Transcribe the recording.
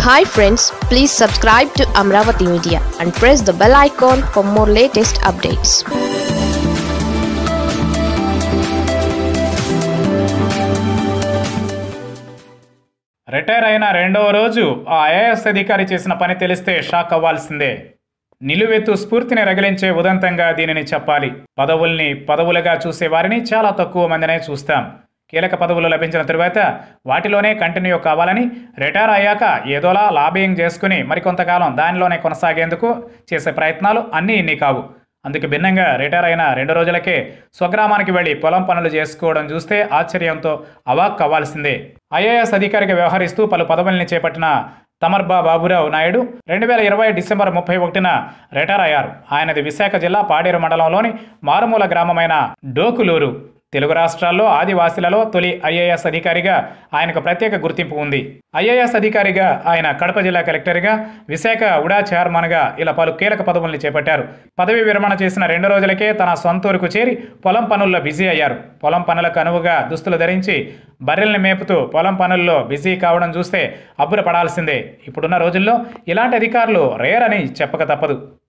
hi friends please subscribe to Amaravati media and press the bell icon for more latest updates retire అయిన రెండవ రోజు ఆ IAS అధికారి చేసిన పని తెలిస్తే షాక్ అవ్వాల్సిందే నిలువెత్తు స్ఫూర్తిని రగిలించే ఉదంతంగా దీనిని చెప్పాలి పదవుల్ని పదవులుగా చూసే వారిని చాలా తక్కువ మందినే చూస్తాం కీలక పదవులు లభించిన తరువాత వాటిలోనే కంటిన్యూ కావాలని రిటైర్ అయ్యాక ఏదోలా లాబింగ్ చేసుకుని మరికొంతకాలం దానిలోనే కొనసాగేందుకు చేసే ప్రయత్నాలు అన్నీ ఇన్ని కావు అందుకు భిన్నంగా రిటైర్ అయిన రెండు రోజులకే స్వగ్రామానికి వెళ్లి పొలం పనులు చేసుకోవడం చూస్తే ఆశ్చర్యంతో అవాక్ అవ్వాల్సిందే ఐఏఎస్ అధికారిగా వ్యవహరిస్తూ పలు పదవుల్ని చేపట్టిన తమర్బా బాబురావు నాయుడు రెండు వేల ఇరవై డిసెంబర్ ముప్పై ఒకటిన రిటైర్ అయ్యారు ఆయనది విశాఖ జిల్లా పాడేరు మండలంలోని మారుమూల గ్రామమైన డోకులూరు తెలుగు రాష్ట్రాల్లో ఆదివాసీలలో తొలి ఐఏఎస్ అధికారిగా ఆయనకు ప్రత్యేక గుర్తింపు ఉంది ఐఏఎస్ అధికారిగా ఆయన కడప జిల్లా కలెక్టర్గా విశాఖ ఉడా చైర్మన్గా ఇలా పలు కీలక పదవుల్ని చేపట్టారు పదవి విరమణ చేసిన రెండు రోజులకే తన సొంతూరుకు చేరి పొలం పనుల్లో బిజీ అయ్యారు పొలం పనులకు అనువుగా దుస్తులు ధరించి బర్రెల్ని మేపుతూ పొలం పనుల్లో బిజీ కావడం చూస్తే అబ్బుర పడాల్సిందే ఇప్పుడున్న రోజుల్లో ఇలాంటి అధికారులు రేర్ అని చెప్పక తప్పదు